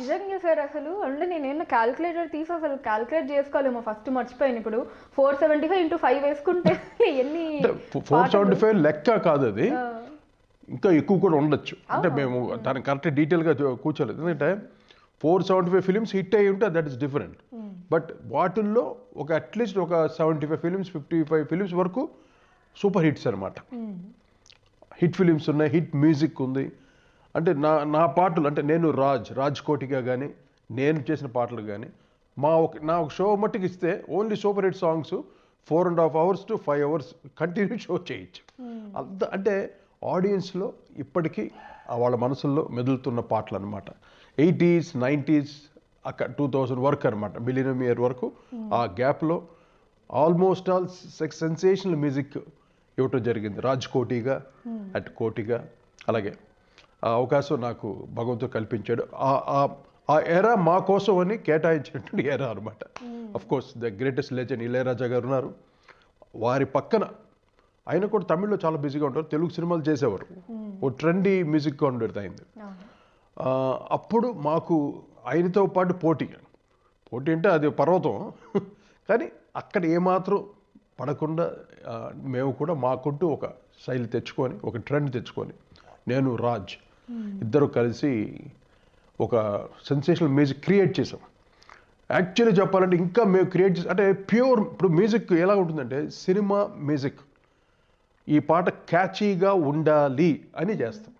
నిజంగా సార్ అసలు అంటే నేను ఏమన్నా క్యాల్కులేటర్ తీసి అసలు క్యాల్కులేట్ చేసుకోలేమో ఫస్ట్ మర్చిపోయాను ఇప్పుడు four seventy five into five వేసుకుంటే ఎన్ని ఫోర్ సెవెంటీ ఫైవ్ లెక్క కాదు అది ఇంకా ఎక్కువ కూడా ఉండొచ్చు అంటే మేము దాన్ని కరెక్ట్ డీటెయిల్గా కూర్చోలేదు ఎందుకంటే four seventy five films hit అయ్యి ఉంటే దట్ ఇస్ డిఫరెంట్ బట్ వాటిల్లో ఒక అట్లీస్ట్ ఒక seventy five films fifty five films వరకు సూపర్ హిట్స్ అనమాట హిట్ ఫిలిమ్స్ ఉన్నాయి హిట్ మ్యూజిక్ ఉంది అంటే నా నా పాటలు అంటే నేను రాజ్ రాజ్ కోటిగా కానీ నేను చేసిన పాటలు కానీ మా ఒక నా ఒక షో మట్టుకు ఇస్తే only super hit songs four and half hours to five hours continue show చేయొచ్చు అంత అంటే ఆడియన్స్లో ఇప్పటికీ ఆ వాళ్ళ మనసుల్లో మెదులుతున్న పాటలు అనమాట ఎయిటీస్ నైంటీస్ అక్కడ టూ థౌజండ్ వరకు అనమాట మిలినియం ఇయర్ వరకు ఆ గ్యాప్లో almost all sex sensational music ఇవ్వటం జరిగింది రాజ్ కోటిగా అట్ కోటిగా అలాగే ఆ అవకాశం నాకు భగవంతుడు కల్పించాడు ఆ- ఆ- ఆ ఎరా మా కోసం అని కేటాయించినటువంటి ఎరా అనమాట of course the greatest legend Ilaiyaraaja గారు ఉన్నారు వారి పక్కన ఆయన కూడా తమిళ్లో చాలా బిజీగా ఉంటారు తెలుగు సినిమాలు చేసేవారు ఓ ట్రెండీ మ్యూజిక్గా ఉండేది అయింది ఆ, అప్పుడు మాకు ఆయనతో పాటు పోటీ పోటీ అంటే అది పర్వతం కానీ అక్కడ ఏమాత్రం పడకుండా ఆ, మేము కూడా మాకుంటూ ఒక శైలి తెచ్చుకొని ఒక ట్రెండ్ తెచ్చుకొని నేను రాజ్ ఇద్దరు కలిసి ఒక సెన్సేషనల్ మ్యూజిక్ క్రియేట్ చేసాం యాక్చువల్లీ చెప్పాలంటే ఇంకా మేము క్రియేట్ చేసి అంటే ప్యూర్ ఇప్పుడు మ్యూజిక్ ఎలా ఉంటుందంటే సినిమా మ్యూజిక్ ఈ పాట క్యాచీగా ఉండాలి అని చేస్తాం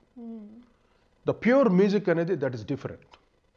ద ప్యూర్ మ్యూజిక్ అనేది దట్ ఈస్ డిఫరెంట్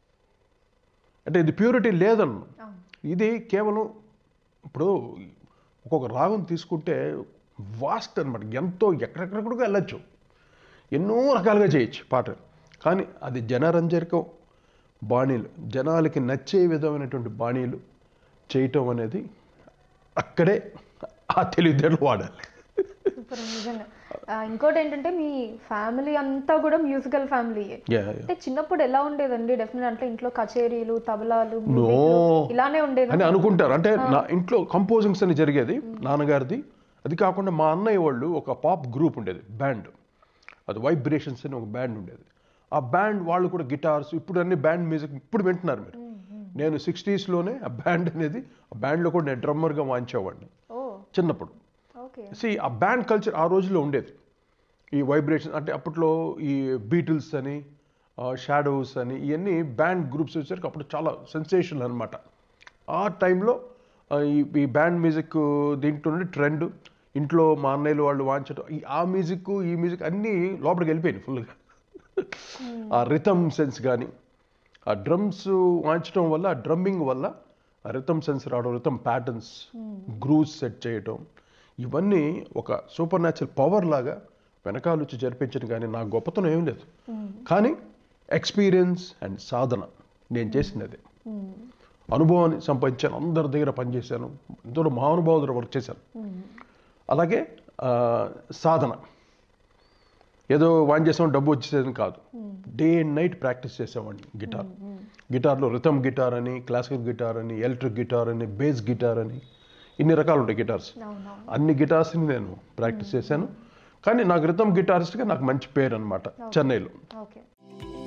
అంటే ఇది ప్యూరిటీ లేదన్న ఇది కేవలం ఇప్పుడు ఒక్కొక్క రాగం తీసుకుంటే వాస్ట్ అనమాట ఎంతో ఎక్కడెక్కడికో వెళ్ళచ్చు ఎన్నో రకాలుగా చేయొచ్చు పాట కానీ అది జనరంజకం బాణీలు జనాలకి నచ్చే విధమైనటువంటి బాణీలు చేయటం అనేది అక్కడే ఆ తెలివితేటలు వాడాలి సూపర్ నిజంగా ఆ, ఇంకోటి ఏంటంటే మీ ఫ్యామిలీ అంతా కూడా మ్యూజికల్ ఫ్యామిలీ Yeah, yeah. అంటే చిన్నప్పుడు ఎలా ఉండేదండి డెఫినెట్ అంటే ఇంట్లో కచేరీలు తబలాలు No. music ఇలానే ఉండేది అని అనుకుంటారు అంటే నా ఇంట్లో కంపోజింగ్స్ అని జరిగేది నాన్నగారిది అది కాకుండా మా అన్నయ్య వాళ్ళు ఒక పాప్ గ్రూప్ ఉండేది బ్యాండ్ అది వైబ్రేషన్స్ అని ఒక బ్యాండ్ ఉండేది ఆ బ్యాండ్ వాళ్ళు కూడా గిటార్స్ ఇప్పుడు అన్ని బ్యాండ్ మ్యూజిక్ ఇప్పుడు వింటున్నారు మీరు నేను సిక్స్టీస్లోనే ఆ బ్యాండ్ అనేది ఆ బ్యాండ్లో కూడా నేను డ్రమ్మర్గా వాయించేవాడిని ఓ చిన్నప్పుడు ఓకే సి ఆ బ్యాండ్ కల్చర్ ఆ రోజుల్లో ఉండేది ఈ వైబ్రేషన్ అంటే అప్పట్లో ఈ బీటిల్స్ అని షాడోస్ అని ఇవన్నీ బ్యాండ్ గ్రూప్స్ వచ్చేసరికి అప్పుడు చాలా సెన్సేషన్ అనమాట ఆ టైంలో ఈ ఈ బ్యాండ్ మ్యూజిక్ దీంట్లో ట్రెండ్ ఇంట్లో మా అన్నయ్యలు వాళ్ళు వాంచడం ఈ ఆ మ్యూజిక్ ఈ మ్యూజిక్ అన్నీ లోపలికి వెళ్ళిపోయినాయి ఫుల్గా ఆ రిథమ్ సెన్స్ కానీ ఆ డ్రమ్స్ వాయించడం వల్ల ఆ డ్రమ్మింగ్ వల్ల ఆ రిథమ్ సెన్స్ రావడం రిథమ్ ప్యాటర్న్స్ గ్రూవ్స్ సెట్ చేయడం ఇవన్నీ ఒక సూపర్ న్యాచురల్ పవర్ లాగా వెనకాల వచ్చి జరిపించడం కానీ నా గొప్పతనం ఏం లేదు కానీ ఎక్స్పీరియన్స్ అండ్ సాధన నేను చేసినది అనుభవాన్ని సంపాదించాను అందరి దగ్గర పనిచేశాను ఎంతో మహానుభావుల దగ్గర వర్క్ చేశాను అలాగే ఆ, సాధన ఏదో వాన్ చేసాం డబ్బు వచ్చేసేదని కాదు డే అండ్ నైట్ ప్రాక్టీస్ చేసేవాడిని గిటార్ గిటార్లో రిథమ్ గిటార్ అని క్లాసికల్ గిటార్ అని ఎలక్ట్రిక్ గిటార్ అని బేస్ గిటార్ అని ఇన్ని రకాలు ఉంటాయి గిటార్స్ అవునవును అన్ని గిటార్స్ని నేను ప్రాక్టీస్ చేశాను కానీ నాకు రిథమ్ గిటారిస్ట్గా నాకు మంచి పేరు అనమాట చెన్నైలో ఓకే